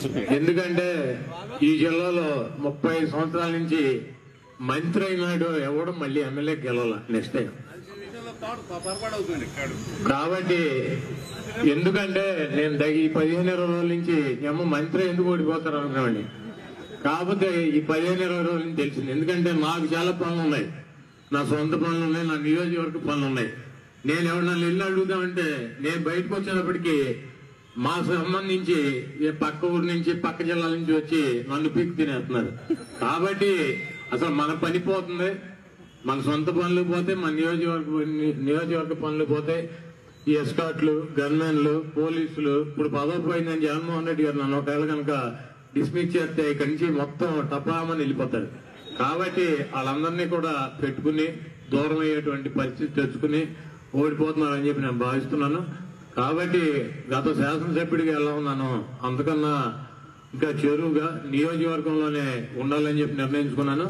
ఎందుకంటే ఈ జిల్లాలో ముప్పై సంవత్సరాల నుంచి మంత్రి అయినాడు ఎవడు మళ్ళీ ఎమ్మెల్యే గెలవాల నెక్స్ట్ టైం కాబట్టి ఎందుకంటే నేను దగి- ఈ పదిహేను ఇరవై రోజుల నుంచి ఏమో మంత్రి ఎందుకు ఓడిపోతారు అనుకున్నామండి కాకపోతే ఈ పదిహేను ఇరవై రోజుల నుంచి తెలిసింది ఎందుకంటే నాకు చాలా పనులు ఉన్నాయి నా సొంత పనులు ఉన్నాయి నా నియోజకవర్గ పనులు ఉన్నాయి నేను ఎవరన్నా ఇల్లు అడుగుదామంటే నేను బయటకు వచ్చేటప్పటికి మా సంబంధించి ఏ పక్క ఊరు నుంచి పక్క జిల్లాల నుంచి వచ్చి నన్ను పీక్ తినేస్తున్నారు కాబట్టి అసలు మన పని పోతుంది మన సొంత పనులు పోతే మన నియోజకవర్గ నియోజకవర్గ పనులు పోతే ఈ ఎస్కాట్లు గన్మెన్లు పోలీసులు ఇప్పుడు పదవి పోయిందని జగన్మోహన్ రెడ్డి గారు నన్ను ఒకవేళ కనుక డిస్మిస్ చేస్తే ఇక్కడి నుంచి మొత్తం టపామని వెళ్ళిపోతారు కాబట్టి వాళ్ళందరినీ కూడా పెట్టుకుని దూరం అయ్యేటువంటి పరిస్థితి తెచ్చుకుని ఓడిపోతున్నారని చెప్పి నేను భావిస్తున్నాను కాబట్టి గత శాసనసభ్యుడిగా ఎలా ఉన్నాను అంతకన్నా ఇంకా చెరువుగా నియోజకవర్గంలోనే ఉండాలని చెప్పి నిర్ణయించుకున్నాను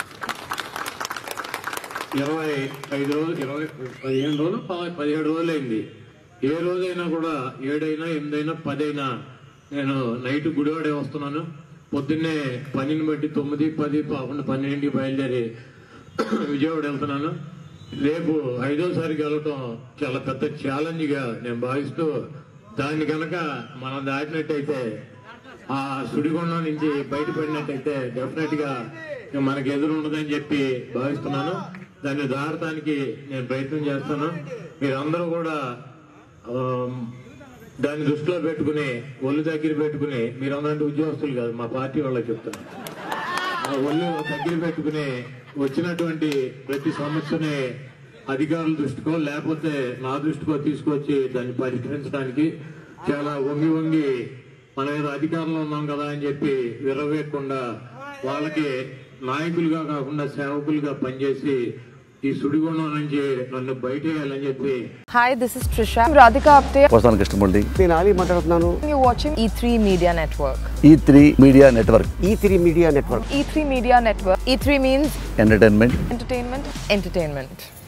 ఇరవై ఐదు రోజులు ఇరవై పదిహేను రోజులు ప- పదిహేడు రోజులు అయింది ఏ రోజైనా కూడా ఏడైనా ఎనిమిదైనా పదైనా నేను నైట్ గుడివాడే వస్తున్నాను పొద్దున్నే పనిని బట్టి తొమ్మిది పది పదకొండు పన్నెండుకి బయలుదేరి విజయవాడ వెళ్తున్నాను రేపు ఐదోసారికి వెళ్ళటం చాలా పెద్ద ఛాలెంజ్ గా నేను భావిస్తూ దాన్ని కనుక మనం దాటినట్టయితే ఆ సుడిగుండం నుంచి బయటపడినట్టయితే డెఫినెట్ గా ఇక మనకి ఎదురు ఉండదని చెప్పి భావిస్తున్నాను దాన్ని దాటడానికి నేను ప్రయత్నం చేస్తాను మీరందరూ కూడా ఆ, దాన్ని దృష్టిలో పెట్టుకుని ఒళ్ళు దగ్గర పెట్టుకుని మీరందరంటే ఉద్యోగస్తులు కాదు మా పార్టీ వాళ్ళకి చెప్తాను ఆ ఒళ్ళు దగ్గర పెట్టుకుని వచ్చినటువంటి ప్రతి సమస్యని అధికారుల దృష్టికో లేకపోతే నా దృష్టికో తీసుకొచ్చి దాన్ని పరిష్కరించడానికి చాలా వంగి వంగి మన ఏదో అధికారంలో ఉన్నాం కదా అని చెప్పి విరవేయకుండా వాళ్ళకి నాయకులుగా కాకుండా సేవకులుగా పనిచేసి ఈ సుడిగుండం నుంచి నన్ను బయటేయాలని చెప్పి Hi, this is Trisha. I'm Radhika Apte. వస్తాను కృష్ణమూర్తి నేను ఆలీ మాట్లాడుతున్నాను You're watching E3 Media Network. E three media network E three media network E3 Media Network. E3 means entertainment entertainment, entertainment.